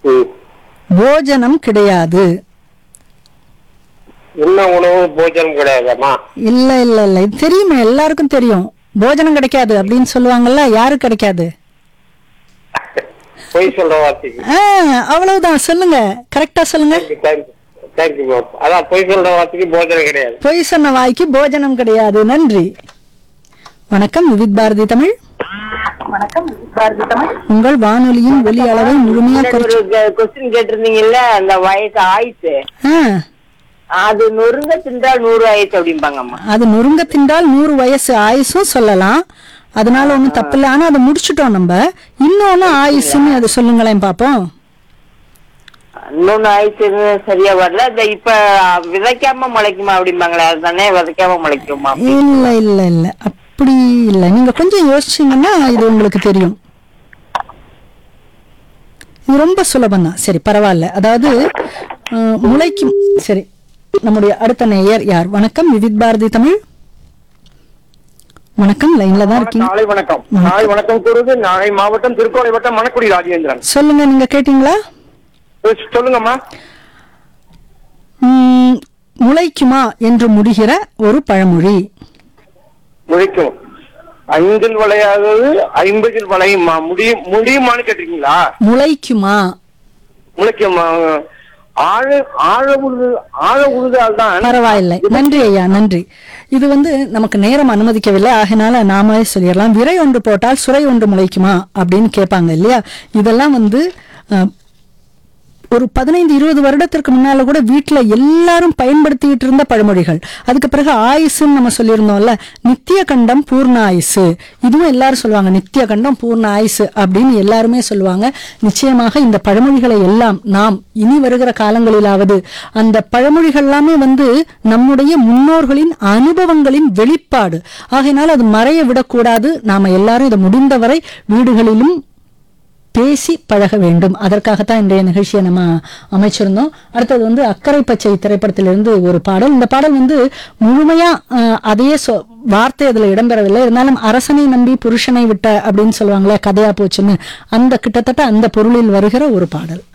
ம். போஜனம் கிடையாது என்ன உணவு போஜனம் கிடையாதாம்மா இல்ல இல்ல இல்ல இது தெரியுமே எல்லாருக்கும் தெரியும் போஜனம் கிடைக்காது அப்படின்னு சொல்லுவாங்கல்ல யாரு கிடைக்காது பொய் சொல்ற வார்த்தைக்கு ஆ, அவ்வளவுதான் சொல்லுங்க கரெக்டா சொல்லுங்க தேங்க்யூ தேங்க்யூ மேம் அதான் பொய் சொல்ற வார்த்தைக்கு போஜனம் கிடையாது பொய் சொன்ன வாய்க்கு போஜனம் கிடையாது நன்றி வணக்கம் விவித் பாரதி தமிழ் உங்கள் வானொலியின் ஒலி அளவை முழுமையா குறைச்சு ஒரு கொஸ்டின் கேட்டிருந்தீங்கல்ல அந்த வயசு ஆயுசு ஆ, அது நொறுங்க தின்றால் நூறு ஆயுசு அப்படிம்பாங்கம்மா அது நொறுங்க தின்றால் நூறு வயசு ஆயுசும் சொல்லலாம் அதனால ஒண்ணும் தப்பு இல்லை ஆனா அதை முடிச்சிட்டோம் நம்ம இன்னொன்னு ஆயுசுன்னு அதை சொல்லுங்களேன் பாப்போம் இன்னொன்னு ஆயுசுன்னு சரியா வரல இந்த இப்ப விதைக்காம முளைக்குமா அப்படிம்பாங்களே அதுதானே விதைக்காம முளைக்குமா இல்ல இல்ல இல்ல அப்படி இல்ல நீங்க கொஞ்சம் யோசிச்சீங்கன்னா இது உங்களுக்கு தெரியும் இது ரொம்ப சுலபம் தான் சரி பரவாயில்ல அதாவது அஹ், முளைக்கும் சரி நம்முடைய அடுத்த நேயர் யார் வணக்கம் விவித் பாரதி தமிழ் வணக்கம் லைன்ல தான் இருக்கீங்க நாளை வணக்கம் நாளை வணக்கம் கூறுவது நாளை மாவட்டம் திருக்கோணை வட்டம் மணக்குடி ராஜேந்திரன் சொல்லுங்க நீங்க கேட்டீங்களா சொல்லுங்கம்மா உம், முளைக்குமா என்று முடிகிற ஒரு பழமொழி முழிக்கும் ஐந்தில் வளையாதது ஐம்பதில் வளையுமா முடியும் முடியுமான்னு கேட்டிருக்கீங்களா முளைக்குமா முளைக்கும் ஆழ ஆழ உழுது ஆழ உழுதால் தான் பரவாயில்லை நன்றி ஐயா நன்றி இது வந்து நமக்கு நேரம் அனுமதிக்கவில்லை ஆகினால நாம சொல்லிடலாம் விரை ஒன்று போட்டால் சுரை ஒன்று முளைக்குமா அப்படின்னு கேட்பாங்க இல்லையா இதெல்லாம் வந்து அஹ், ஒரு பதினைந்து இருபது வருடத்திற்கு முன்னால கூட வீட்டுல எல்லாரும் பயன்படுத்திட்டு இருந்த பழமொழிகள் அதுக்கு பிறகு ஆயுசுன்னு நம்ம சொல்லியிருந்தோம்ல நித்திய கண்டம் பூர்ண ஆயுசு இதுவும் எல்லாரும் சொல்லுவாங்க நித்திய கண்டம் பூர்ண ஆயுசு அப்படின்னு எல்லாருமே சொல்லுவாங்க நிச்சயமாக இந்த பழமொழிகளை எல்லாம் நாம் இனி வருகிற காலங்களிலாவது அந்த பழமொழிகள் எல்லாமே வந்து நம்முடைய முன்னோர்களின் அனுபவங்களின் வெளிப்பாடு ஆகையினால் அது மறைய விடக்கூடாது நாம எல்லாரும் இதை முடிந்தவரை வீடுகளிலும் பேசி பழக வேண்டும் அதற்காகத்தான் இன்றைய நிகழ்ச்சியை நம்ம அமைச்சிருந்தோம் அடுத்தது வந்து அக்கறை பச்சை திரைப்படத்திலிருந்து ஒரு பாடல் இந்த பாடல் வந்து முழுமையா அஹ், அதையே சொ- வார்த்தை அதுல இடம்பெறவில்லை இருந்தாலும் அரசனை நம்பி புருஷனை விட்ட அப்படின்னு சொல்லுவாங்களே கதையா போச்சுன்னு அந்த கிட்டத்தட்ட அந்த பொருளில் வருகிற ஒரு பாடல்